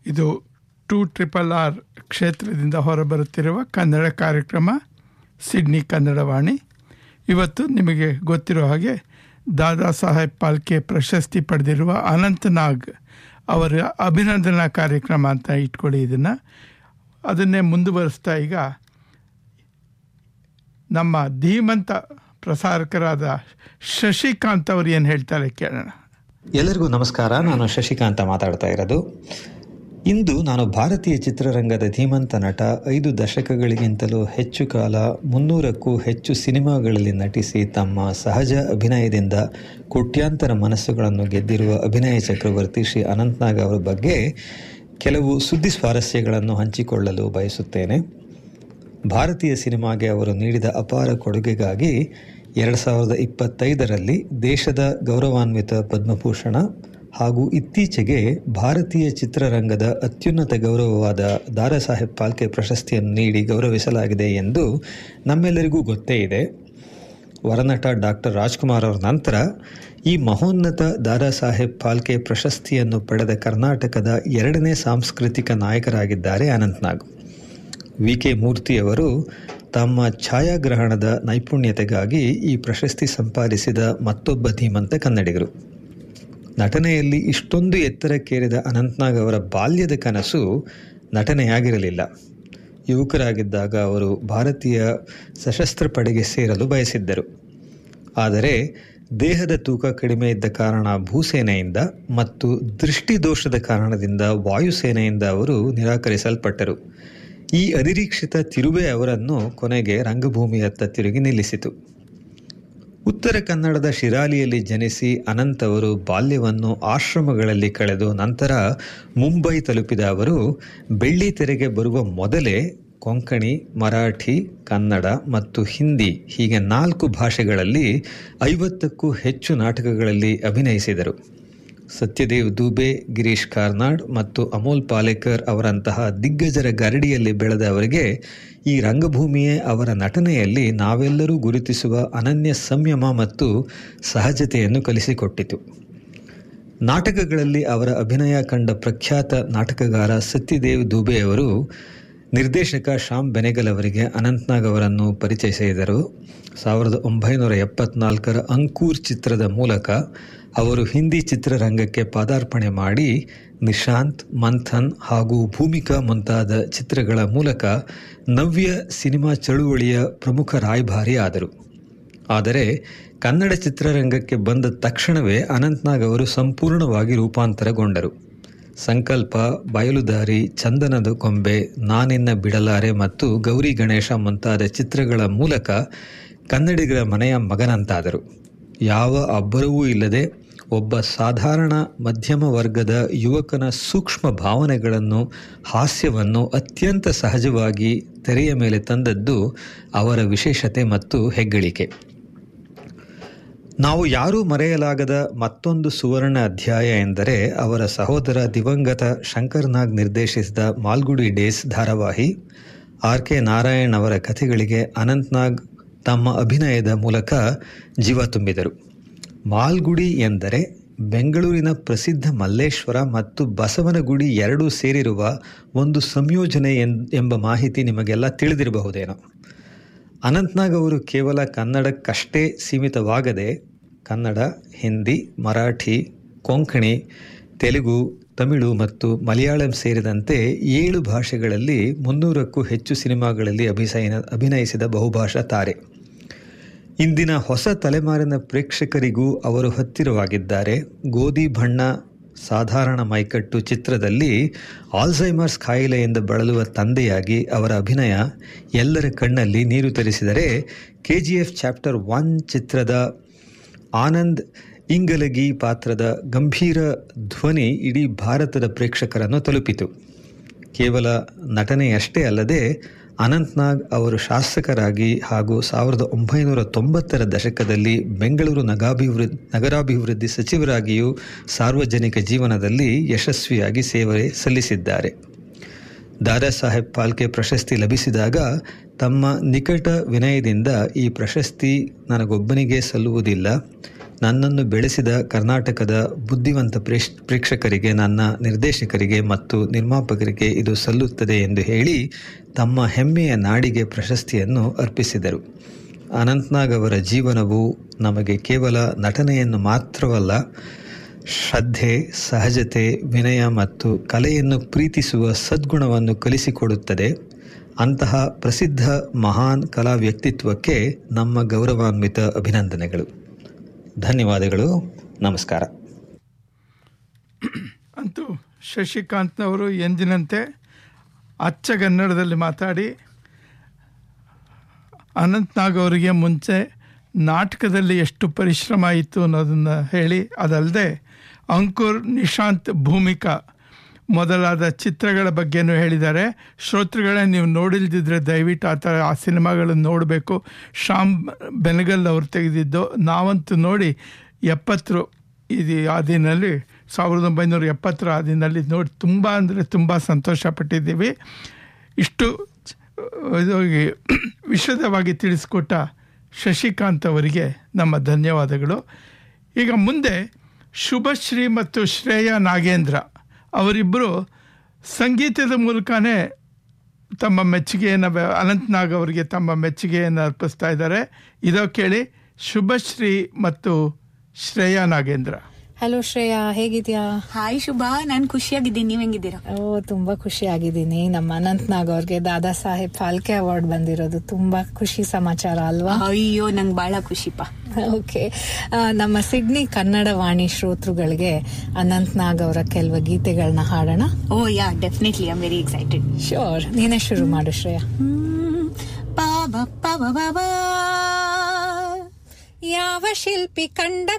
ಇದು two triple R ಕ್ಷೇತ್ರದಿಂದ ಹೊರಬರುತ್ತಿರುವ ಕನ್ನಡ ಕಾರ್ಯಕ್ರಮ ಸಿಡ್ನಿ ಕನ್ನಡವಾಣಿ ಇವತ್ತು ನಿಮಗೆ ಗೊತ್ತಿರೋ ಹಾಗೆ ದಾದಾ ಸಾಹೇಬ್ ಪಾಲ್ಕೆ ಪ್ರಶಸ್ತಿ ಪಡೆದಿರುವ ಅನಂತನಾಗ್ ಅವರ ಅಭಿನಂದನಾ ಕಾರ್ಯಕ್ರಮ ಅಂತ ಇಟ್ಕೊಳ್ಳಿ ಇದನ್ನು ಅದನ್ನೇ ಮುಂದುವರಿಸ್ತಾ ಈಗ ನಮ್ಮ ಧೀಮಂತ ಪ್ರಸಾರಕರಾದ ಶಶಿಕಾಂತ್ ಅವರು ಏನು ಹೇಳ್ತಾರೆ ಕೇಳೋಣ ಎಲ್ಲರಿಗೂ ನಮಸ್ಕಾರ ನಾನು ಶಶಿಕಾಂತ ಮಾತಾಡ್ತಾ ಇರೋದು ಇಂದು ನಾನು ಭಾರತೀಯ ಚಿತ್ರರಂಗದ ಧೀಮಂತ ನಟ ಐದು ದಶಕಗಳಿಗಿಂತಲೂ ಹೆಚ್ಚು ಕಾಲ ಮುನ್ನೂರಕ್ಕೂ ಹೆಚ್ಚು ಸಿನಿಮಾಗಳಲ್ಲಿ ನಟಿಸಿ ತಮ್ಮ ಸಹಜ ಅಭಿನಯದಿಂದ ಕೋಟ್ಯಾಂತರ ಮನಸ್ಸುಗಳನ್ನು ಗೆದ್ದಿರುವ ಅಭಿನಯ ಚಕ್ರವರ್ತಿ ಶ್ರೀ ಅನಂತ್ನಾಗ್ ಅವರ ಬಗ್ಗೆ ಕೆಲವು ಸುದ್ದಿ ಸ್ವಾರಸ್ಯಗಳನ್ನು ಹಂಚಿಕೊಳ್ಳಲು ಬಯಸುತ್ತೇನೆ ಭಾರತೀಯ ಸಿನಿಮಾಗೆ ಅವರು ನೀಡಿದ ಅಪಾರ ಕೊಡುಗೆಗಾಗಿ ಎರಡು ಸಾವಿರದ ಇಪ್ಪತ್ತೈದರಲ್ಲಿ ದೇಶದ ಗೌರವಾನ್ವಿತ ಪದ್ಮಭೂಷಣ ಹಾಗೂ ಇತ್ತೀಚೆಗೆ ಭಾರತೀಯ ಚಿತ್ರರಂಗದ ಅತ್ಯುನ್ನತ ಗೌರವವಾದ ದಾದಾ ಸಾಹೇಬ್ ಪಾಲ್ಕೆ ಪ್ರಶಸ್ತಿಯನ್ನು ನೀಡಿ ಗೌರವಿಸಲಾಗಿದೆ ಎಂದು ನಮ್ಮೆಲ್ಲರಿಗೂ ಗೊತ್ತೇ ಇದೆ ವರನಟ ಡಾಕ್ಟರ್ ರಾಜ್ಕುಮಾರ್ ಅವರ ನಂತರ ಈ ಮಹೋನ್ನತ ದಾದಾ ಸಾಹೇಬ್ ಪಾಲ್ಕೆ ಪ್ರಶಸ್ತಿಯನ್ನು ಪಡೆದ ಕರ್ನಾಟಕದ ಎರಡನೇ ಸಾಂಸ್ಕೃತಿಕ ನಾಯಕರಾಗಿದ್ದಾರೆ ಅನಂತ್ನಾಗ್ ವಿ ಕೆ ಮೂರ್ತಿಯವರು ತಮ್ಮ ಛಾಯಾಗ್ರಹಣದ ನೈಪುಣ್ಯತೆಗಾಗಿ ಈ ಪ್ರಶಸ್ತಿ ಸಂಪಾದಿಸಿದ ಮತ್ತೊಬ್ಬ ಧೀಮಂತ ಕನ್ನಡಿಗರು ನಟನೆಯಲ್ಲಿ ಇಷ್ಟೊಂದು ಎತ್ತರಕ್ಕೇರಿದ ಅನಂತ್ನಾಗ್ ಅವರ ಬಾಲ್ಯದ ಕನಸು ನಟನೆಯಾಗಿರಲಿಲ್ಲ ಯುವಕರಾಗಿದ್ದಾಗ ಅವರು ಭಾರತೀಯ ಸಶಸ್ತ್ರ ಪಡೆಗೆ ಸೇರಲು ಬಯಸಿದ್ದರು ಆದರೆ ದೇಹದ ತೂಕ ಕಡಿಮೆ ಇದ್ದ ಕಾರಣ ಭೂಸೇನೆಯಿಂದ ಮತ್ತು ದೃಷ್ಟಿದೋಷದ ಕಾರಣದಿಂದ ವಾಯುಸೇನೆಯಿಂದ ಅವರು ನಿರಾಕರಿಸಲ್ಪಟ್ಟರು ಈ ಅನಿರೀಕ್ಷಿತ ತಿರುವೆ ಅವರನ್ನು ಕೊನೆಗೆ ರಂಗಭೂಮಿಯತ್ತ ತಿರುಗಿ ನಿಲ್ಲಿಸಿತು ಉತ್ತರ ಕನ್ನಡದ ಶಿರಾಲಿಯಲ್ಲಿ ಜನಿಸಿ ಅನಂತ್ ಅವರು ಬಾಲ್ಯವನ್ನು ಆಶ್ರಮಗಳಲ್ಲಿ ಕಳೆದು ನಂತರ ಮುಂಬೈ ತಲುಪಿದ ಅವರು ಬೆಳ್ಳಿ ತೆರೆಗೆ ಬರುವ ಮೊದಲೇ ಕೊಂಕಣಿ ಮರಾಠಿ ಕನ್ನಡ ಮತ್ತು ಹಿಂದಿ ಹೀಗೆ ನಾಲ್ಕು ಭಾಷೆಗಳಲ್ಲಿ ಐವತ್ತಕ್ಕೂ ಹೆಚ್ಚು ನಾಟಕಗಳಲ್ಲಿ ಅಭಿನಯಿಸಿದರು ಸತ್ಯದೇವ್ ದುಬೆ ಗಿರೀಶ್ ಕಾರ್ನಾಡ್ ಮತ್ತು ಅಮೋಲ್ ಪಾಲೇಕರ್ ಅವರಂತಹ ದಿಗ್ಗಜರ ಗರಡಿಯಲ್ಲಿ ಬೆಳೆದ ಅವರಿಗೆ ಈ ರಂಗಭೂಮಿಯೇ ಅವರ ನಟನೆಯಲ್ಲಿ ನಾವೆಲ್ಲರೂ ಗುರುತಿಸುವ ಅನನ್ಯ ಸಂಯಮ ಮತ್ತು ಸಹಜತೆಯನ್ನು ಕಲಿಸಿಕೊಟ್ಟಿತು ನಾಟಕಗಳಲ್ಲಿ ಅವರ ಅಭಿನಯ ಕಂಡ ಪ್ರಖ್ಯಾತ ನಾಟಕಗಾರ ಸತ್ಯದೇವ್ ದುಬೆ ಅವರು ನಿರ್ದೇಶಕ ಶ್ಯಾಮ್ ಬೆನೆಗಲ್ ಅವರಿಗೆ ಅನಂತ್ನಾಗ್ ಅವರನ್ನು ಪರಿಚಯಿಸಿದರು ಸಾವಿರದ ಒಂಬೈನೂರ ಎಪ್ಪತ್ನಾಲ್ಕರ ಅಂಕೂರ್ ಚಿತ್ರದ ಮೂಲಕ ಅವರು ಹಿಂದಿ ಚಿತ್ರರಂಗಕ್ಕೆ ಪಾದಾರ್ಪಣೆ ಮಾಡಿ ನಿಶಾಂತ್ ಮಂಥನ್ ಹಾಗೂ ಭೂಮಿಕಾ ಮುಂತಾದ ಚಿತ್ರಗಳ ಮೂಲಕ ನವ್ಯ ಸಿನಿಮಾ ಚಳುವಳಿಯ ಪ್ರಮುಖ ರಾಯಭಾರಿ ಆದರು ಆದರೆ ಕನ್ನಡ ಚಿತ್ರರಂಗಕ್ಕೆ ಬಂದ ತಕ್ಷಣವೇ ಅನಂತ್ನಾಗ್ ಅವರು ಸಂಪೂರ್ಣವಾಗಿ ರೂಪಾಂತರಗೊಂಡರು ಸಂಕಲ್ಪ ಬಯಲುದಾರಿ ಚಂದನದ ಕೊಂಬೆ ನಾನಿನ್ನ ಬಿಡಲಾರೆ ಮತ್ತು ಗೌರಿ ಗಣೇಶ ಮುಂತಾದ ಚಿತ್ರಗಳ ಮೂಲಕ ಕನ್ನಡಿಗರ ಮನೆಯ ಮಗನಂತಾದರು ಯಾವ ಅಬ್ಬರವೂ ಇಲ್ಲದೆ ಒಬ್ಬ ಸಾಧಾರಣ ಮಧ್ಯಮ ವರ್ಗದ ಯುವಕನ ಸೂಕ್ಷ್ಮ ಭಾವನೆಗಳನ್ನು ಹಾಸ್ಯವನ್ನು ಅತ್ಯಂತ ಸಹಜವಾಗಿ ತೆರೆಯ ಮೇಲೆ ತಂದದ್ದು ಅವರ ವಿಶೇಷತೆ ಮತ್ತು ಹೆಗ್ಗಳಿಕೆ ನಾವು ಯಾರೂ ಮರೆಯಲಾಗದ ಮತ್ತೊಂದು ಸುವರ್ಣ ಅಧ್ಯಾಯ ಎಂದರೆ ಅವರ ಸಹೋದರ ದಿವಂಗತ ಶಂಕರ್ ನಾಗ್ ನಿರ್ದೇಶಿಸಿದ ಮಾಲ್ಗುಡಿ ಡೇಸ್ ಧಾರಾವಾಹಿ ಆರ್ ಕೆ ನಾರಾಯಣ್ ಅವರ ಕಥೆಗಳಿಗೆ ಅನಂತ್ನಾಗ್ ತಮ್ಮ ಅಭಿನಯದ ಮೂಲಕ ಜೀವ ತುಂಬಿದರು ಮಾಲ್ಗುಡಿ ಎಂದರೆ ಬೆಂಗಳೂರಿನ ಪ್ರಸಿದ್ಧ ಮಲ್ಲೇಶ್ವರ ಮತ್ತು ಬಸವನಗುಡಿ ಎರಡೂ ಸೇರಿರುವ ಒಂದು ಸಂಯೋಜನೆ ಎಂಬ ಮಾಹಿತಿ ನಿಮಗೆಲ್ಲ ತಿಳಿದಿರಬಹುದೇನೋ ಅನಂತ್ನಾಗ್ ಅವರು ಕೇವಲ ಕನ್ನಡಕ್ಕಷ್ಟೇ ಸೀಮಿತವಾಗದೆ ಕನ್ನಡ ಹಿಂದಿ ಮರಾಠಿ ಕೊಂಕಣಿ ತೆಲುಗು ತಮಿಳು ಮತ್ತು ಮಲಯಾಳಂ ಸೇರಿದಂತೆ ಏಳು ಭಾಷೆಗಳಲ್ಲಿ ಮುನ್ನೂರಕ್ಕೂ ಹೆಚ್ಚು ಸಿನಿಮಾಗಳಲ್ಲಿ ಅಭಿನಯ ಅಭಿನಯಿಸಿದ ಬಹುಭಾಷಾ ತಾರೆ ಇಂದಿನ ಹೊಸ ತಲೆಮಾರಿನ ಪ್ರೇಕ್ಷಕರಿಗೂ ಅವರು ಹತ್ತಿರವಾಗಿದ್ದಾರೆ ಗೋಧಿ ಬಣ್ಣ ಸಾಧಾರಣ ಮೈಕಟ್ಟು ಚಿತ್ರದಲ್ಲಿ ಆಲ್ಝೈಮರ್ಸ್ ಕಾಯಿಲೆಯಿಂದ ಬಳಲುವ ತಂದೆಯಾಗಿ ಅವರ ಅಭಿನಯ ಎಲ್ಲರ ಕಣ್ಣಲ್ಲಿ ನೀರು ತರಿಸಿದರೆ K G F chapter one ಚಿತ್ರದ ಆನಂದ್ ಇಂಗಲಗಿ ಪಾತ್ರದ ಗಂಭೀರ ಧ್ವನಿ ಇಡೀ ಭಾರತದ ಪ್ರೇಕ್ಷಕರನ್ನು ತಲುಪಿತು ಕೇವಲ ನಟನೆಯಷ್ಟೇ ಅಲ್ಲದೆ ಅನಂತ್ನಾಗ್ ಅವರು ಶಾಸಕರಾಗಿ ಹಾಗೂ ಸಾವಿರದ ಒಂಬೈನೂರ ತೊಂಬತ್ತರ ದಶಕದಲ್ಲಿ ಬೆಂಗಳೂರು ನಗಾಭಿವೃದ್ಧಿ ನಗರಾಭಿವೃದ್ಧಿ ಸಚಿವರಾಗಿಯೂ ಸಾರ್ವಜನಿಕ ಜೀವನದಲ್ಲಿ ಯಶಸ್ವಿಯಾಗಿ ಸೇವೆ ಸಲ್ಲಿಸಿದ್ದಾರೆ ದಾದಾ ಸಾಹೇಬ್ ಪಾಲ್ಕೆ ಪ್ರಶಸ್ತಿ ಲಭಿಸಿದಾಗ ತಮ್ಮ ನಿಕಟ ವಿನಯದಿಂದ ಈ ಪ್ರಶಸ್ತಿ ನನಗೊಬ್ಬನಿಗೆ ಸಲ್ಲುವುದಿಲ್ಲ ನನ್ನನ್ನು ಬೆಳೆಸಿದ ಕರ್ನಾಟಕದ ಬುದ್ಧಿವಂತ ಪ್ರೇಕ್ಷ ಪ್ರೇಕ್ಷಕರಿಗೆ ನನ್ನ ನಿರ್ದೇಶಕರಿಗೆ ಮತ್ತು ನಿರ್ಮಾಪಕರಿಗೆ ಇದು ಸಲ್ಲುತ್ತದೆ ಎಂದು ಹೇಳಿ ತಮ್ಮ ಹೆಮ್ಮೆಯ ನಾಡಿಗೆ ಪ್ರಶಸ್ತಿಯನ್ನು ಅರ್ಪಿಸಿದರು ಅನಂತ್ನಾಗ್ ಅವರ ಜೀವನವು ನಮಗೆ ಕೇವಲ ನಟನೆಯನ್ನು ಮಾತ್ರವಲ್ಲ ಶ್ರದ್ಧೆ ಸಹಜತೆ ವಿನಯ ಮತ್ತು ಕಲೆಯನ್ನು ಪ್ರೀತಿಸುವ ಸದ್ಗುಣವನ್ನು ಕಲಿಸಿಕೊಡುತ್ತದೆ ಅಂತಹ ಪ್ರಸಿದ್ಧ ಮಹಾನ್ ಕಲಾ ವ್ಯಕ್ತಿತ್ವಕ್ಕೆ ನಮ್ಮ ಗೌರವಾನ್ವಿತ ಅಭಿನಂದನೆಗಳು ಧನ್ಯವಾದಗಳು ನಮಸ್ಕಾರ ಅಂತೂ ಶಶಿಕಾಂತ್ನವರು ಎಂದಿನಂತೆ ಅಚ್ಚಗನ್ನಡದಲ್ಲಿ ಮಾತಾಡಿ ಅನಂತ್ನಾಗ್ ಅವರಿಗೆ ಮುಂಚೆ ನಾಟಕದಲ್ಲಿ ಎಷ್ಟು ಪರಿಶ್ರಮ ಇತ್ತು ಅನ್ನೋದನ್ನು ಹೇಳಿ ಅದಲ್ಲದೆ ಅಂಕುರ್ ನಿಶಾಂತ್ ಭೂಮಿಕಾ ಮೊದಲಾದ ಚಿತ್ರಗಳ ಬಗ್ಗೆನೂ ಹೇಳಿದ್ದಾರೆ ಶ್ರೋತೃಗಳೇ ನೀವು ನೋಡಿಲ್ದಿದ್ರೆ ದಯವಿಟ್ಟು ಆ ಥರ ಆ ಸಿನಿಮಾಗಳನ್ನು ನೋಡಬೇಕು ಶ್ಯಾಮ್ ಬೆನಗಲ್ ಅವರು ತೆಗೆದಿದ್ದು ನಾವಂತೂ ನೋಡಿ ಎಪ್ಪತ್ತು ಇದು ಆ ದಿನಲ್ಲಿ ಸಾವಿರದ ಒಂಬೈನೂರ ಎಪ್ಪತ್ತರ ಆ ದಿನಲ್ಲಿ ನೋಡಿ ತುಂಬ ಅಂದರೆ ತುಂಬ ಸಂತೋಷಪಟ್ಟಿದ್ದೀವಿ ಇಷ್ಟು ಇದು ವಿಶದವಾಗಿ ತಿಳಿಸ್ಕೊಟ್ಟ ಶಶಿಕಾಂತ್ ಅವರಿಗೆ ನಮ್ಮ ಧನ್ಯವಾದಗಳು ಈಗ ಮುಂದೆ ಶುಭಶ್ರೀ ಮತ್ತು ಶ್ರೇಯಾ ನಾಗೇಂದ್ರ ಅವರಿಬ್ಬರು ಸಂಗೀತದ ಮೂಲಕನೇ ತಮ್ಮ ಮೆಚ್ಚುಗೆಯನ್ನು ವ್ಯ- ಅನಂತ್ನಾಗ್ ಅವರಿಗೆ ತಮ್ಮ ಮೆಚ್ಚುಗೆಯನ್ನು ಅರ್ಪಿಸ್ತಾ ಇದ್ದಾರೆ ಇದೋ ಕೇಳಿ ಶುಭಶ್ರೀ ಮತ್ತು ಶ್ರೇಯಾ ನಾಗೇಂದ್ರ ಹಲೋ ಶ್ರೇಯಾ ಹೇಗಿದ್ಯಾ ಹಾಯ್ ಶುಭಾ ನಾನ್ ಖುಷಿಯಾಗಿದ್ದೀನಿ ನೀವ್ ಹೆಂಗಿದ್ದೀರಾ ಓ ತುಂಬಾ ಖುಷಿ ಆಗಿದ್ದೀನಿ ನಮ್ಮ ಅನಂತ್ ನಾಗ್ ಅವ್ರಿಗೆ ದಾದಾ ಸಾಹೇಬ್ ಫಾಲ್ಕೆ ಅವಾರ್ಡ್ ಬಂದಿರೋದು ತುಂಬಾ ಖುಷಿ ಸಮಾಚಾರ ಅಲ್ವಾ ಅಯ್ಯೋ ನಂಗ್ ಬಹಳ ಖುಷಿಪಾ ಓಕೆ ನಮ್ಮ ಸಿಡ್ನಿ ಕನ್ನಡ ವಾಣಿ ಶ್ರೋತೃಗಳಿಗೆ ಅನಂತ್ ನಾಗ್ ಅವರ ಕೆಲವು ಗೀತೆಗಳನ್ನ ಹಾಡೋಣ oh yeah definitely I very excited sure ನೀನೇ ಶುರು ಮಾಡು ಶ್ರೇಯಾ ಪಾವ ಪಾವ ಬಾಬಾ ಯಾವ ಶಿಲ್ಪಿ ಕಂಡ